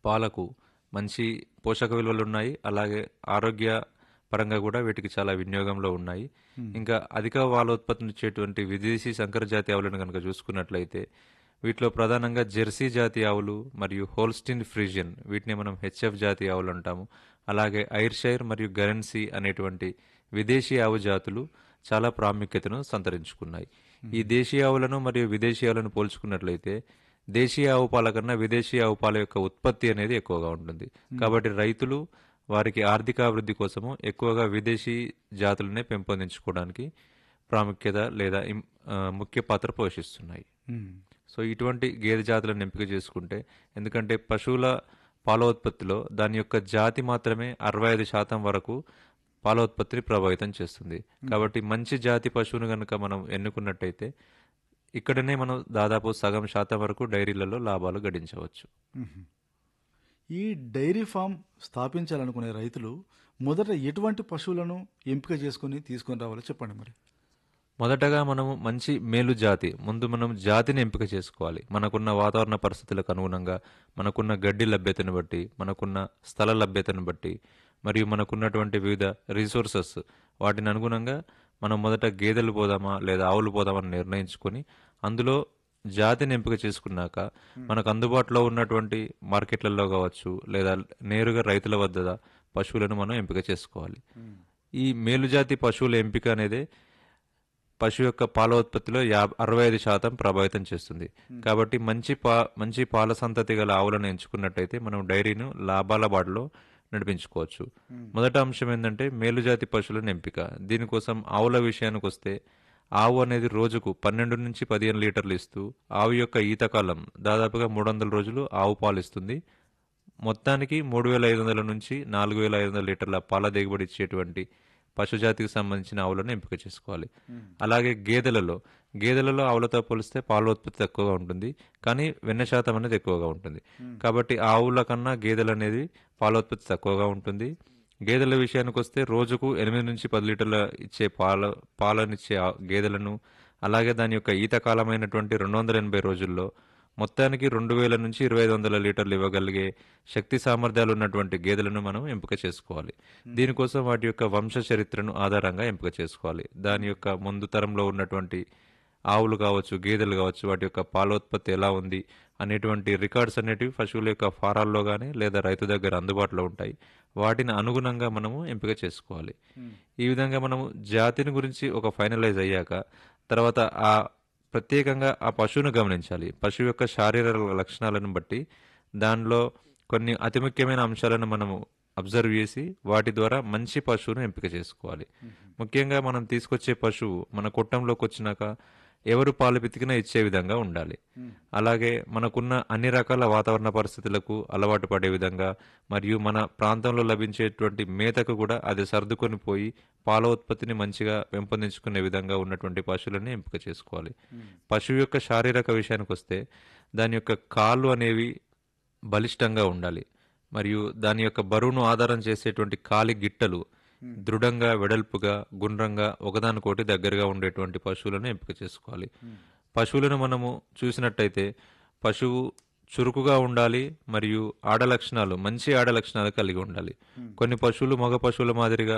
పాలకు మంచి పోషక విలువలు ఉన్నాయి అలాగే ఆరోగ్య పరంగా కూడా వీటికి చాలా వినియోగంలో ఉన్నాయి ఇంకా అధిక పాలోత్పత్తినిచ్చేటువంటి విదేశీ సంకర జాతి ఆవులను కనుక చూసుకున్నట్లయితే వీటిలో ప్రధానంగా జెర్సీ జాతి ఆవులు మరియు హోల్స్టిన్ ఫ్రిజియన్ వీటిని మనం హెచ్ఎఫ్ జాతి ఆవులు అంటాము అలాగే ఐర్షైర్ మరియు గరెన్సీ అనేటువంటి విదేశీ ఆవు జాతులు చాలా ప్రాముఖ్యతను సంతరించుకున్నాయి ఈ దేశీయ ఆవులను మరియు విదేశీ ఆవులను పోల్చుకున్నట్లయితే దేశీయ ఆవు పాల కన్నా విదేశీ ఆవు పాల యొక్క ఉత్పత్తి అనేది ఎక్కువగా ఉంటుంది కాబట్టి రైతులు వారికి ఆర్థికాభివృద్ధి కోసము ఎక్కువగా విదేశీ జాతులనే పెంపొందించుకోవడానికి ప్రాముఖ్యత లేదా ఇం- ఆ, ముఖ్య పాత్ర పోషిస్తున్నాయి మ్మ్. సో ఇటువంటి గేదె జాతులను ఎంపిక చేసుకుంటే ఎందుకంటే పశువుల పాలోత్పత్తిలో దాని యొక్క జాతి మాత్రమే అరవై ఐదు శాతం వరకు పాలోత్పత్తిని ప్రభావితం చేస్తుంది కాబట్టి మంచి జాతి పశువును కనుక మనం ఎన్నుకున్నట్టయితే ఇక్కడనే మనం దాదాపు సగం శాతం వరకు డైరీలలో లాభాలు గడించవచ్చు మ్మ్. ఈ డైరీ ఫామ్ స్థాపించాలనుకునే రైతులు మొదట ఎటువంటి పశువులను ఎంపిక చేసుకుని తీసుకొని రావాలో చెప్పండి మరి మొదటగా మనము మంచి మేలు జాతి ముందు మనం జాతిని ఎంపిక చేసుకోవాలి మనకున్న వాతావరణ పరిస్థితులకు అనుగుణంగా మనకున్న గడ్డి లభ్యతను బట్టి మనకున్న స్థల లభ్యతను బట్టి మరియు మనకున్నటువంటి వివిధ రిసోర్సెస్ వాటిని అనుగుణంగా మనం మొదట గేదెలు పోదామా లేదా ఆవులు పోదామా అని నిర్ణయించుకొని అందులో జాతిని ఎంపిక చేసుకున్నాక మనకు అందుబాటులో ఉన్నటువంటి మార్కెట్లలో కావచ్చు లేదా నేరుగా రైతుల వద్ద పశువులను మనం ఎంపిక చేసుకోవాలి ఈ మేలుజాతి పశువుల ఎంపిక అనేది పశువు యొక్క పాల ఉత్పత్తిలో యా అరవై ఐదు శాతం ప్రభావితం చేస్తుంది కాబట్టి మంచి పా మంచి పాల సంతతి గల ఆవులను ఎంచుకున్నట్టయితే మనం డైరీను లాభాల బాటలో నడిపించుకోవచ్చు మొదటి అంశం ఏంటంటే మేలుజాతి పశువులను ఎంపిక దీనికోసం ఆవుల విషయానికి వస్తే ఆవు అనేది రోజుకు పన్నెండు నుంచి పదిహేను లీటర్లు ఇస్తూ ఆవు యొక్క ఈతకాలం దాదాపుగా మూడు వందల రోజులు ఆవు పాలు ఇస్తుంది మొత్తానికి మూడు వేల ఐదు వందల నుంచి నాలుగు వేల ఐదు వందల లీటర్ల పాల దిగుబడి ఇచ్చేటువంటి పశుజాతికి సంబంధించిన ఆవులను ఎంపిక చేసుకోవాలి అలాగే గేదెలలో గేదెలలో ఆవులతో పోలిస్తే పాల ఉత్పత్తి తక్కువగా ఉంటుంది కానీ వెన్న శాతం అనేది ఎక్కువగా ఉంటుంది కాబట్టి ఆవుల కన్నా గేదెలు అనేది పాల ఉత్పత్తి తక్కువగా ఉంటుంది గేదెల విషయానికి వస్తే రోజుకు ఎనిమిది నుంచి పది లీటర్ల ఇచ్చే పాల పాలనిచ్చే ఆ గేదెలను అలాగే దాని యొక్క ఈత కాలమైనటువంటి రెండు వందల ఎనభై రోజుల్లో మొత్తానికి రెండు వేల నుంచి ఇరవై ఐదు వందల లీటర్లు ఇవ్వగలిగే శక్తి సామర్థ్యాలు ఉన్నటువంటి గేదెలను మనం ఎంపిక చేసుకోవాలి దీనికోసం వాటి యొక్క వంశ చరిత్రను ఆధారంగా ఎంపిక చేసుకోవాలి దాని యొక్క ముందు తరంలో ఉన్నటువంటి ఆవులు కావచ్చు గేదెలు కావచ్చు వాటి యొక్క పాలోత్పత్తి ఎలా ఉంది అనేటువంటి రికార్డ్స్ అనేటివి పశువుల యొక్క ఫారాల్లో కానీ లేదా రైతు దగ్గర అందుబాటులో ఉంటాయి వాటిని అనుగుణంగా మనము ఎంపిక చేసుకోవాలి ఈ విధంగా మనము జాతిని గురించి ఒక ఫైనలైజ్ అయ్యాక తర్వాత ఆ ప్రత్యేకంగా ఆ పశువును గమనించాలి పశువు యొక్క శారీరక లక్షణాలను బట్టి దానిలో కొన్ని అతి ముఖ్యమైన అంశాలను మనము అబ్జర్వ్ చేసి వాటి ద్వారా మంచి పశువును ఎంపిక చేసుకోవాలి ముఖ్యంగా మనం తీసుకొచ్చే పశువు మన కొట్టంలోకి వచ్చినాక ఎవరు పాలు పితికినా ఇచ్చే విధంగా ఉండాలి అలాగే మనకున్న అన్ని రకాల వాతావరణ పరిస్థితులకు అలవాటు పడే విధంగా మరియు మన ప్రాంతంలో లభించేటువంటి మేతకు కూడా అది సర్దుకొని పోయి పాల ఉత్పత్తిని మంచిగా పెంపొందించుకునే విధంగా ఉన్నటువంటి పశువులని ఎంపిక చేసుకోవాలి పశువు యొక్క శారీరక విషయానికి వస్తే దాని యొక్క కాళ్ళు అనేవి బలిష్టంగా ఉండాలి మరియు దాని యొక్క బరువును ఆధారం చేసేటువంటి కాలి గిట్టలు దృఢంగా వెడల్పుగా గుండ్రంగా ఒకదానికోటి దగ్గరగా ఉండేటువంటి పశువులను ఎంపిక చేసుకోవాలి పశువులను మనము చూసినట్టయితే పశువు చురుకుగా ఉండాలి మరియు ఆడ లక్షణాలు మంచి ఆడ లక్షణాలు కలిగి ఉండాలి కొన్ని పశువులు మగ పశువుల మాదిరిగా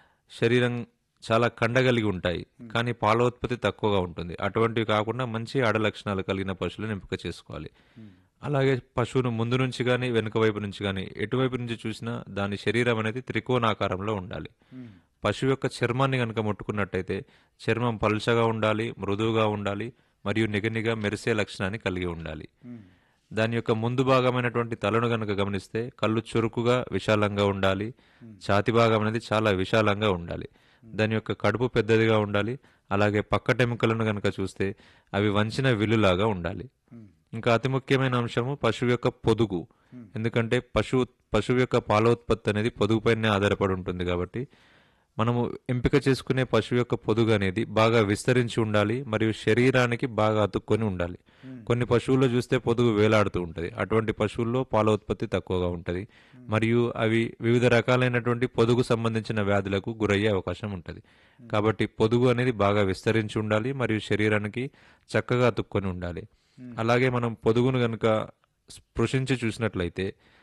శరీరం చాలా కండగలిగి ఉంటాయి కానీ పాల ఉత్పత్తి తక్కువగా ఉంటుంది అటువంటివి కాకుండా మంచి ఆడ లక్షణాలు కలిగిన పశువులను ఎంపిక చేసుకోవాలి అలాగే పశువును ముందు నుంచి కానీ వెనుక వైపు నుంచి కానీ ఎటువైపు నుంచి చూసినా దాని శరీరం అనేది త్రికోణాకారంలో ఉండాలి పశువు యొక్క చర్మాన్ని కనుక ముట్టుకున్నట్టయితే చర్మం పలుచగా ఉండాలి మృదువుగా ఉండాలి మరియు నిగనిగా మెరిసే లక్షణాన్ని కలిగి ఉండాలి దాని యొక్క ముందు భాగమైనటువంటి తలను గనుక గమనిస్తే కళ్ళు చురుకుగా విశాలంగా ఉండాలి ఛాతి భాగం అనేది చాలా విశాలంగా ఉండాలి దాని యొక్క కడుపు పెద్దదిగా ఉండాలి అలాగే పక్కటెముకలను గనుక చూస్తే అవి వంచిన విల్లులాగా ఉండాలి ఇంకా అతి ముఖ్యమైన అంశము పశువు యొక్క పొదుగు ఎందుకంటే పశువు పశువు యొక్క పాలోత్పత్తి అనేది పొదుగుపైనే ఆధారపడి ఉంటుంది కాబట్టి మనము ఎంపిక చేసుకునే పశువు యొక్క పొదుగు అనేది బాగా విస్తరించి ఉండాలి మరియు శరీరానికి బాగా అతుక్కొని ఉండాలి కొన్ని పశువుల్లో చూస్తే పొదుగు వేలాడుతూ ఉంటుంది అటువంటి పశువుల్లో పాల ఉత్పత్తి తక్కువగా ఉంటుంది మరియు అవి వివిధ రకాలైనటువంటి పొదుగు సంబంధించిన వ్యాధులకు గురయ్యే అవకాశం ఉంటుంది కాబట్టి పొదుగు అనేది బాగా విస్తరించి ఉండాలి మరియు శరీరానికి చక్కగా అతుక్కొని ఉండాలి అలాగే మనం పొదుగును గనుక స్పృశించి చూసినట్లయితే